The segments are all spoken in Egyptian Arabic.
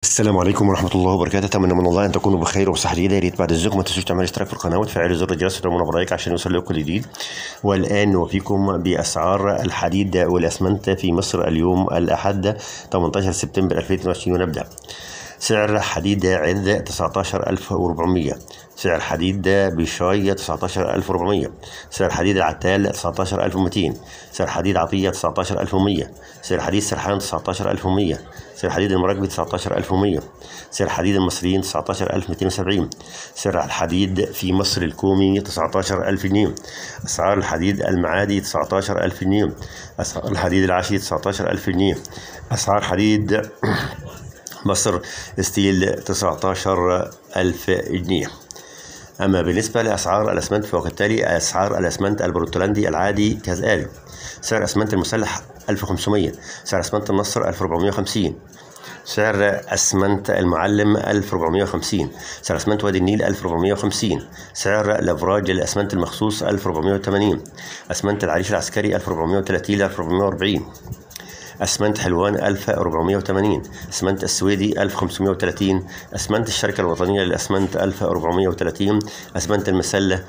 السلام عليكم ورحمة الله وبركاته أتمنى من الله أن تكونوا بخير وبصحة جيدة يا ريت بعد الزوج ما تنسوش تعملوا اشتراك في القناة وتفعلوا زر الجرس وتعملوا برايك عشان يوصل لكم كل جديد والآن نوفيكم بأسعار الحديد والأسمنت في مصر اليوم الأحد 18 سبتمبر 2022 ونبدأ سعر حديد عند 19400 سعر حديد بشاي 19400 سعر حديد العتال 19200 سعر حديد عطية 19100 سعر حديد سرحان 19100 سعر حديد المراكبي 19100 سعر حديد المصريين 19270 سعر الحديد في مصر الكومي 19000 جنيه أسعار الحديد المعادي 19000 جنيه أسعار الحديد العشي 19000 جنيه أسعار حديد مصر ستيل 19 ألف جنيه أما بالنسبة لأسعار الأسمنت فوق التالي أسعار الأسمنت البروتولندي العادي كالآتي سعر أسمنت المسلح 1500 سعر أسمنت النصر 1450 سعر أسمنت المعلم 1450 سعر أسمنت وادي النيل 1450 سعر لافراج الأسمنت المخصوص 1480 أسمنت العريش العسكري 1430 ل 1440 اسمنت حلوان 1480 اسمنت السويدي 1530 اسمنت الشركه الوطنيه للاسمنت 1430 اسمنت المسله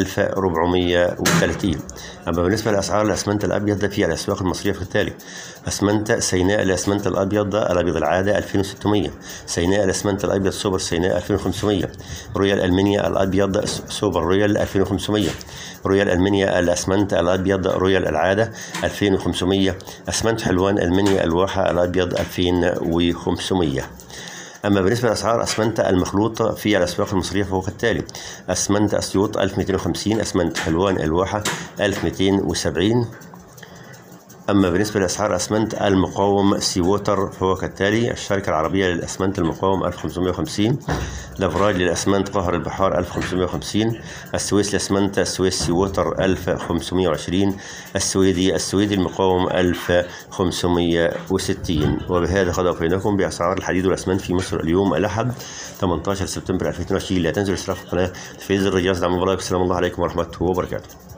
1430 اما بالنسبه لاسعار الاسمنت الابيض في الاسواق المصريه في التالي اسمنت سيناء الاسمنت الابيض الابيض العاده 2600 سيناء الاسمنت الابيض سوبر سيناء 2500 رويال المنيا الابيض سوبر رويال 2500 رويال المنيا الاسمنت الابيض رويال العاده 2500 اسمنت حلوان المنيا الواحة الأبيض 2500 أما بالنسبة لأسعار أسمنت المخلوط في الأسواق المصرية فهو كالتالي أسمنت أسيوط 1250 أسمنت حلوان الواحة 1270 أما بالنسبة لأسعار أسمنت المقاوم سي ووتر فهو كالتالي الشركة العربية للأسمنت المقاوم 1550 لافراج للأسمنت قهر البحار 1550 السويس لأسمنت السويس سي ووتر 1520 السويدي السويدي المقاوم 1560 وبهذا قد أوفيناكم بأسعار الحديد والأسمنت في مصر اليوم الأحد 18 سبتمبر 2022 لا تنسوا الاشتراك في القناة في زر الجرس دعم السلام الله عليكم ورحمة الله وبركاته